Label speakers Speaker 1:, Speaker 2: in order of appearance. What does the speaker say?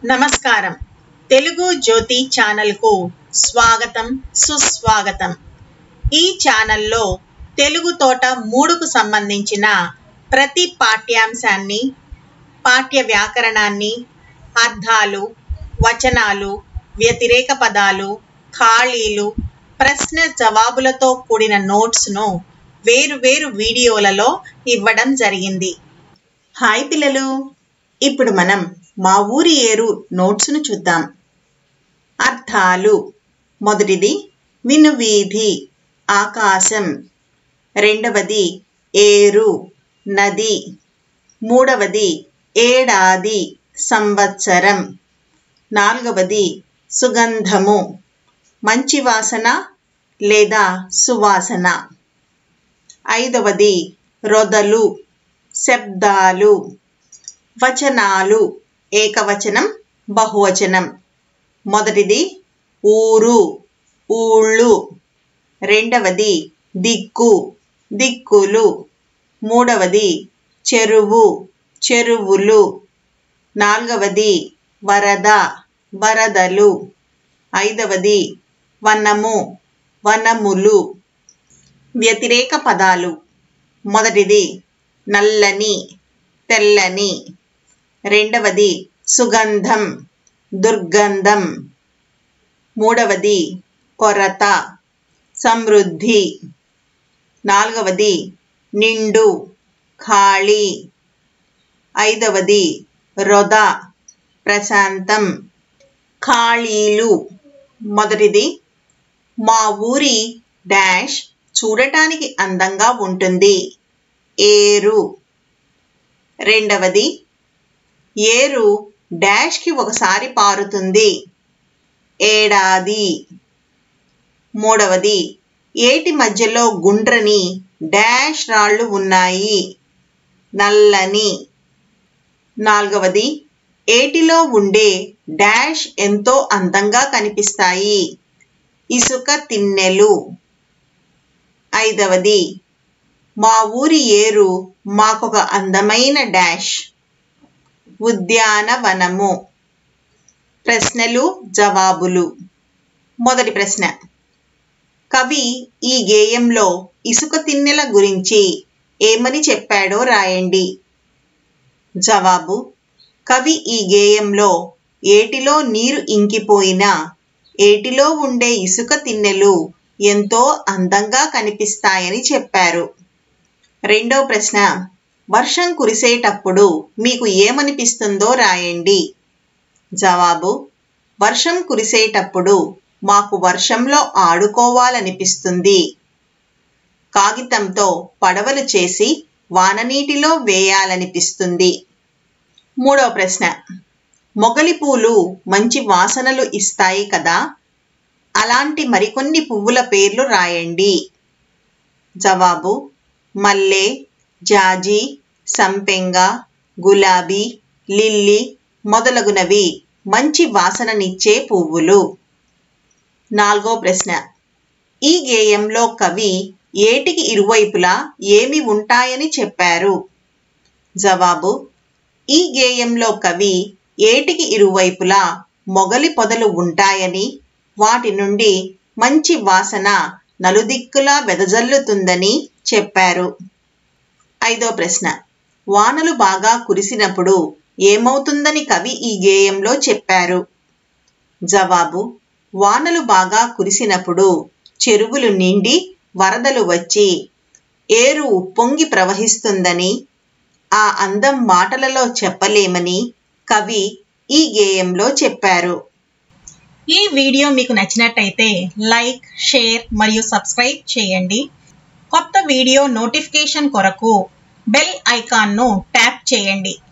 Speaker 1: నమస్కారం తెలుగు జ్యోతి ఛానల్కు స్వాగతం సుస్వాగతం ఈ ఛానల్లో తెలుగు తోట మూడుకు సంబంధించిన ప్రతి పాఠ్యాంశాన్ని పాఠ్య వ్యాకరణాన్ని అర్థాలు వచనాలు వ్యతిరేక పదాలు ఖాళీలు ప్రశ్న జవాబులతో కూడిన నోట్స్ను వేరు వేరు వీడియోలలో ఇవ్వడం జరిగింది హాయ్ పిల్లలు ఇప్పుడు మనం మా ఊరి ఏరు నోట్స్ను చూద్దాం అర్థాలు మొదటిది వినువీధి ఆకాశం రెండవది ఏరు నది మూడవది ఏడాది సంవత్సరం నాలుగవది సుగంధము మంచి వాసన లేదా సువాసన ఐదవది రొదలు శబ్దాలు వచనాలు ఏకవచనం బహువచనం మొదటిది ఊరు ఊళ్ళు రెండవది దిక్కు దిక్కులు మూడవది చెరువు చెరువులు నాలుగవది వరద వరదలు ఐదవది వనము వనములు వ్యతిరేక పదాలు మొదటిది నల్లని తెల్లని రెండవది సుగంధం దుర్గంధం మూడవది కొరత సమృద్ధి నాలుగవది నిండు ఖాళీ ఐదవది రొద ప్రశాంతం ఖాళీలు మొదటిది మా ఊరి డాష్ చూడటానికి అందంగా ఉంటుంది ఏరు రెండవది ఏరు డాష్కి ఒకసారి పారుతుంది ఏడాది మూడవది ఏటి మధ్యలో గుండ్రని డాష్ రాళ్ళు ఉన్నాయి నల్లని నాలుగవది ఏటిలో ఉండే డాష్ ఎంతో అందంగా కనిపిస్తాయి ఇసుక తిన్నెలు ఐదవది మా ఊరి ఏరు మాకొక అందమైన డాష్ ఉద్యానవనము ప్రశ్నలు జవాబులు మొదటి ప్రశ్న కవి ఈ గేయంలో ఇసుక తిన్నెల గురించి ఏమని చెప్పాడో రాయండి జవాబు కవి ఈ గేయంలో ఏటిలో నీరు ఇంకిపోయినా ఏటిలో ఉండే ఇసుక తిన్నెలు ఎంతో అందంగా కనిపిస్తాయని చెప్పారు రెండో ప్రశ్న వర్షం కురిసేటప్పుడు మీకు ఏమనిపిస్తుందో రాయండి జవాబు వర్షం కురిసేటప్పుడు మాకు వర్షంలో ఆడుకోవాలనిపిస్తుంది కాగితంతో పడవలు చేసి వాననీటిలో వేయాలనిపిస్తుంది మూడో ప్రశ్న మొగలి పూలు మంచి వాసనలు ఇస్తాయి కదా అలాంటి మరికొన్ని పువ్వుల పేర్లు రాయండి జవాబు మల్లె జాజి సంపెంగ గులాబీ లిల్లీ మొదలగునవి మంచి వాసననిచ్చే పువ్వులు నాలుగో ప్రశ్న ఈ గేయంలో కవి ఏటికి ఇరువైపులా ఏమి ఉంటాయని చెప్పారు జవాబు ఈ గేయంలో కవి ఏటికి ఇరువైపులా మొగలి పొదలు ఉంటాయని వాటి నుండి మంచి వాసన నలుదిక్కులా వెదజల్లుతుందని చెప్పారు ఐదో ప్రశ్న వానలు బాగా కురిసినప్పుడు ఏమవుతుందని కవి ఈ గేయంలో చెప్పారు జవాబు వానలు బాగా కురిసినప్పుడు చెరువులు నిండి వరదలు వచ్చి ఏరు పొంగి ప్రవహిస్తుందని ఆ అందం మాటలలో చెప్పలేమని కవి ఈ గేయంలో చెప్పారు ఈ వీడియో మీకు నచ్చినట్టయితే లైక్ షేర్ మరియు సబ్స్క్రైబ్ చేయండి కొత్త వీడియో నోటిఫికేషన్ కొరకు బెల్ ఐకాన్ను ట్యాప్ చేయండి